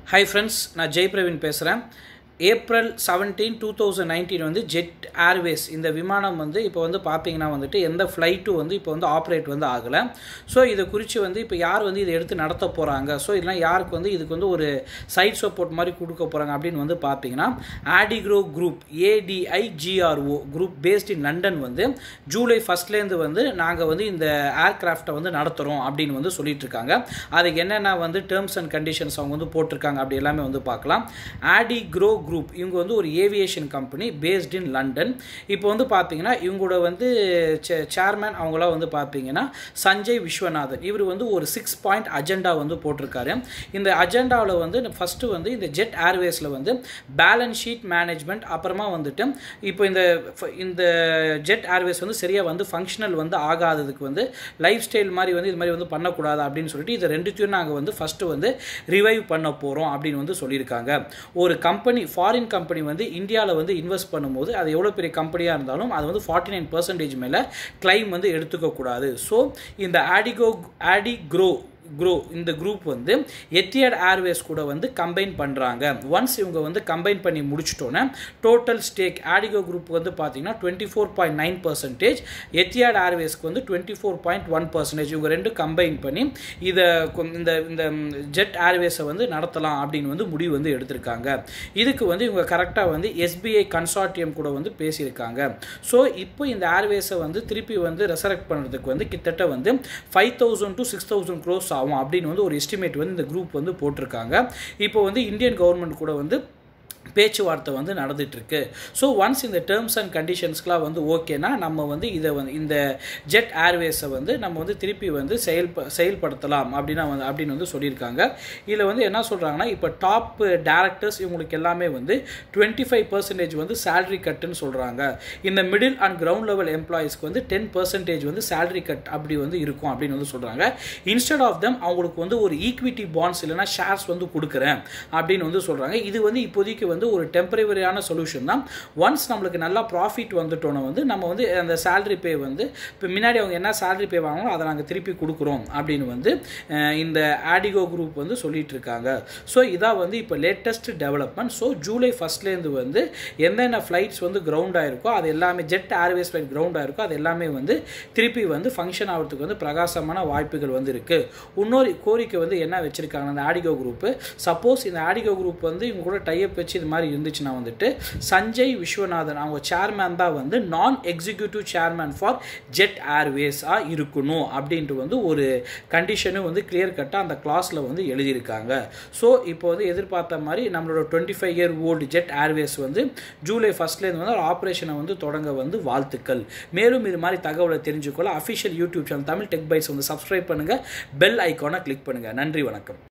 hi friends நான் ஜெய் பிரவீன் பேசுகிறேன் April seventeen two thousand nineteen வந்து ஜெட் ஏர்வேஸ் இந்த விமானம் வந்து இப்போ வந்து பார்த்தீங்கன்னா வந்துட்டு எந்த ஃப்ளைட்டும் வந்து இப்போ வந்து ஆப்ரேட் வந்து ஆகலை ஸோ இதை குறித்து வந்து இப்போ யார் வந்து இதை எடுத்து நடத்த போகிறாங்க ஸோ இதெல்லாம் யாருக்கு வந்து இதுக்கு வந்து ஒரு சைட் சப்போர்ட் மாதிரி கொடுக்க போகிறாங்க அப்படின்னு வந்து பார்த்தீங்கன்னா ஆடிக்ரோ குரூப் ஏடிஐஜிஆர்ஓ குரூப் பேஸ்ட் இன் லண்டன் வந்து ஜூலை ஃபஸ்ட்லேருந்து வந்து நாங்கள் வந்து இந்த ஏர்கிராஃப்டை வந்து நடத்துகிறோம் அப்படின்னு வந்து சொல்லிட்டு இருக்காங்க அதுக்கு என்னென்ன வந்து டேர்ம்ஸ் அண்ட் கண்டிஷன்ஸ் அவங்க வந்து போட்டிருக்காங்க அப்படி எல்லாமே வந்து பார்க்கலாம் ஆடிக்ரோ குரூப் இவங்க வந்து ஒரு aviation company based in London இப்போ வந்து பார்த்தீங்கன்னா இவங்களோட வந்து சேர்மேன் அவங்களாம் வந்து பார்த்தீங்கன்னா சஞ்சய் விஸ்வநாதன் இவர் வந்து ஒரு சிக்ஸ் பாயிண்ட் அஜெண்டா வந்து போட்டிருக்காரு இந்த அஜெண்டாவில் வந்து ஃபஸ்ட்டு வந்து இந்த ஜெட் ஏர்வேஸில் வந்து பேலன்ஸ் ஷீட் மேனேஜ்மெண்ட் அப்புறமா வந்துட்டு இப்போ இந்த இந்த ஜெட் ஏர்வேஸ் வந்து சரியாக வந்து ஃபங்க்ஷனல் வந்து ஆகாததுக்கு வந்து லைஃப் ஸ்டைல் மாதிரி வந்து இது மாதிரி வந்து பண்ணக்கூடாது அப்படின்னு சொல்லிட்டு இதை ரெண்டுத்தையும் நாங்கள் வந்து ஃபஸ்ட்டு வந்து ரிவைவ் பண்ண போகிறோம் அப்படின்னு வந்து சொல்லியிருக்காங்க ஒரு கம்பெனி ஃபாரின் கம்பெனி வந்து இந்தியாவில் வந்து இன்வெஸ்ட் பண்ணும்போது அது எவ்வளோ பெரிய கம்பெனியாக இருந்தாலும் அது வந்து ஃபார்ட்டி நைன் பர்சன்டேஜ் மேலே கிளைம் வந்து எடுத்துக்கக்கூடாது ஸோ இந்த ஆடிகோ ஆடி க்ரோ குரோ இந்த குரூப் வந்து எத்தியட் ஏர்வேஸ் கூட வந்து கம்பைன் பண்ணுறாங்க ஒன்ஸ் இவங்க வந்து கம்பைன் பண்ணி முடிச்சிட்டோன்னே டோட்டல் ஸ்டேக் ஆடிகோ குரூப் வந்து பார்த்தீங்கன்னா twenty four point nine percentage Etihad ஏர்வேஸ்க்கு வந்து twenty four point one percentage இவங்க ரெண்டு கம்பைன் பண்ணி இதை இந்த இந்த ஜெட் ஏர்வேஸை வந்து நடத்தலாம் அப்படின்னு வந்து முடிவு வந்து எடுத்திருக்காங்க இதுக்கு வந்து இவங்க கரெக்டாக வந்து எஸ்பிஐ கன்சார்டியம் கூட வந்து பேசியிருக்காங்க ஸோ இப்போ இந்த ஏர்வேஸை வந்து திருப்பி வந்து ரெசரக்ட் பண்ணுறதுக்கு வந்து கிட்டத்தட்ட வந்து five thousand to six thousand crores ஆகும் அப்படின்னு வந்து ஒரு எஸ்டிமேட் வந்து இந்த குரூப் வந்து போட்டிருக்காங்க இப்போ வந்து இந்தியன் கவர்மெண்ட் கூட வந்து பேச்சுவார்த்தை வந்து நடந்துகிட்ருக்கு ஸோ ஒன்ஸ் இந்த டேர்ம்ஸ் அண்ட் கண்டிஷன்ஸ்க்கெலாம் வந்து ஓகேனா நம்ம வந்து இதை வந்து இந்த ஜெட் ஏர்வேஸை வந்து நம்ம வந்து திருப்பி வந்து செயல் செயல்படுத்தலாம் அப்படின்னா வந்து அப்படின்னு வந்து சொல்லியிருக்காங்க இதில் வந்து என்ன சொல்கிறாங்கன்னா இப்போ டாப் டேரக்டர்ஸ் இவங்களுக்கு எல்லாமே வந்து டுவெண்ட்டி ஃபைவ் பர்சன்டேஜ் வந்து சேலரி கட்டுன்னு சொல்கிறாங்க இந்த மிடில் அண்ட் கிரவுண்ட் லெவல் எம்ப்ளாயிஸ்க்கு வந்து டென் பர்சன்டேஜ் வந்து சேலரி கட் அப்படி வந்து இருக்கும் அப்படின்னு வந்து சொல்கிறாங்க இன்ஸ்டெட் ஆஃப் தம் அவங்களுக்கு வந்து ஒரு ஈக்விட்டி பாண்ட்ஸ் இல்லைனா ஷேர்ஸ் வந்து கொடுக்குறேன் அப்படின்னு வந்து சொல்கிறாங்க இது வந்து இப்போதைக்கு வந்து ஒரு டெம்பரவரியான சொல்யூஷன் தான் ஒன்ஸ் நம்மளுக்கு நல்லா ப்ராஃபிட் வந்துட்டோன்னா வந்து நம்ம வந்து அந்த சேலரி பே வந்து இப்போ முன்னாடி அவங்க என்ன சேலரி பே வாங்கணும் அதை நாங்கள் திருப்பி கொடுக்குறோம் அப்படின்னு வந்து இந்த ஆடிகோ குரூப் வந்து சொல்லிட்டு இருக்காங்க ஸோ இதான் வந்து இப்போ லேட்டஸ்ட் டெவலப்மெண்ட் ஸோ ஜூலை ஃபஸ்ட்லேருந்து வந்து எந்தெந்த ஃப்ளைட்ஸ் வந்து கிரவுண்ட் ஆயிருக்கோ அது எல்லாமே ஜெட் ஏர்வேஸ் ஃப்ளைட் கிரவுண்ட் ஆயிருக்கோ அது எல்லாமே வந்து திருப்பி வந்து ஃபங்க்ஷன் ஆகிறதுக்கு வந்து பிரகாசமான வாய்ப்புகள் வந்து இருக்குது இன்னொரு கோரிக்கை வந்து என்ன வச்சுருக்காங்க அந்த ஆடிகோ குரூப்பு சப்போஸ் இந்த ஆடிகோ குரூப் வந்து இவங்க கூட டைப் வச்சு இது மாதிரி இருந்துச்சுன்னா வந்துட்டு சஞ்சய் விஸ்வநாதன் அவங்க சேர்மேன் தான் வந்து நான் எக்ஸிக்யூட்டிவ் சேர்மேன் ஃபார் ஜெட் ஏர்வேஸாக இருக்கணும் அப்படின்ட்டு வந்து ஒரு கண்டிஷனும் வந்து கிளியர் கட்டாக அந்த கிளாஸில் வந்து எழுதியிருக்காங்க ஸோ இப்போ வந்து எதிர்பார்த்த மாதிரி நம்மளோட twenty five year old Jet Airways வந்து ஜூலை ஃபஸ்ட்லேருந்து வந்து ஆப்ரேஷனை வந்து தொடங்க வந்து வாழ்த்துக்கள் மேலும் இது மாதிரி தகவலை தெரிஞ்சுக்கொள்ள official YouTube channel Tamil tech bytes வந்து சப்ஸ்கிரைப் பண்ணுங்கள் பெல் ஐக்கானை கிளிக் பண்ணுங்கள் நன்றி வணக்கம்